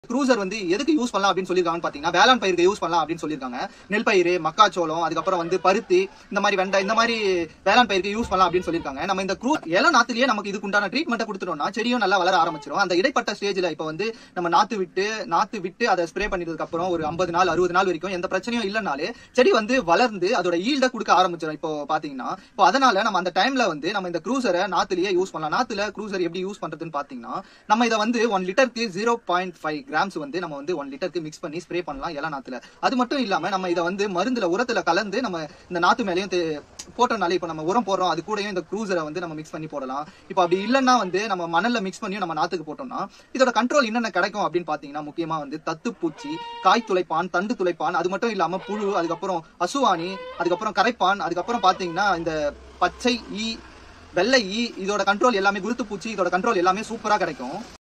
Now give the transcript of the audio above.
cruiser வந்து எதுக்கு use பண்ணலாம் அப்படின்னு சொல்லியிருக்காங்கன்னு பாத்தீங்கன்னா வேளாண் பயிருக்கு யூஸ் பண்ணலாம் அப்படின்னு சொல்லியிருக்காங்க நெல் பயிர் மக்காச்சோளம் அதுக்கப்புறம் வந்து பருத்தி இந்த மாதிரி வெண்டை இந்த மாதிரி வேளாண் பயிருக்கு யூஸ் பண்ணலாம் அப்படின்னு சொல்லியிருக்காங்க நம்ம இந்த க்ரூ இலை நாத்துலயே நமக்கு இதுக்கு உண்டான ட்ரீட்மெண்ட் கொடுத்துட்டோம்னா செடியும் நல்லா வளர ஆரம்பிச்சிடும் அந்த இடைப்பட்ட ஸ்டேஜ்ல இப்போ வந்து நம்ம நாத்து விட்டு நாத்து விட்டு அதை ஸ்ப்ரே பண்ணிட்டதுக்கு அப்புறம் ஒரு ஐம்பது நாள் அறுபது நாள் வரைக்கும் எந்த பிரச்சனையும் இல்லைனாலே செடி வந்து வளர்ந்து அதோட ஈல்ட கொடுக்க ஆரம்பிச்சிடும் இப்போ பாத்தீங்கன்னா இப்போ அதனால நம்ம அந்த டைம்ல வந்து நம்ம இந்த க்ரூசரை நாத்துலயே யூஸ் பண்ணலாம் நாத்துல க்ரூசர் எப்படி யூஸ் பண்றதுன்னு பாத்தீங்கன்னா நம்ம இதை வந்து ஒன் லிட்டருக்கு ஜீரோ பாயிண்ட் ஃபைவ் கிராம்ஸ் வந்து நம்ம வந்து ஒன் லிட்டருக்கு மிக்ஸ் பண்ணி ஸ்ப்ரே பண்ணலாம் இலை நாத்துல அது மட்டும் இல்லாம நம்ம இதை வந்து மருந்துல உரத்துல கலந்து நம்ம இந்த நாத்து மேலேயும் தே- போட்டோம்னாலே இப்போ நம்ம உரம் போடுறோம் அது கூடயும் இந்த க்ரூசரை வந்து நம்ம மிக்ஸ் பண்ணி போடலாம் இப்போ அப்படி இல்லைன்னா வந்து நம்ம மணல்ல மிக்ஸ் பண்ணியும் நம்ம நாத்துக்கு போட்டோம்னா இதோட கண்ட்ரோல் என்னென்ன கிடைக்கும் அப்படின்னு பாத்தீங்கன்னா முக்கியமா வந்து தத்துப்பூச்சி காய் துளைப்பான் தண்டு துளைப்பான் அது மட்டும் இல்லாம புழு அதுக்கப்புறம் அசுவாணி அதுக்கப்புறம் கரைப்பான் அதுக்கப்புறம் பாத்தீங்கன்னா இந்த பச்சை ஈ வெள்ளை ஈ இதோட கண்ட்ரோல் எல்லாமே குருத்து பூச்சி இதோட கண்ட்ரோல் எல்லாமே சூப்பரா கிடைக்கும்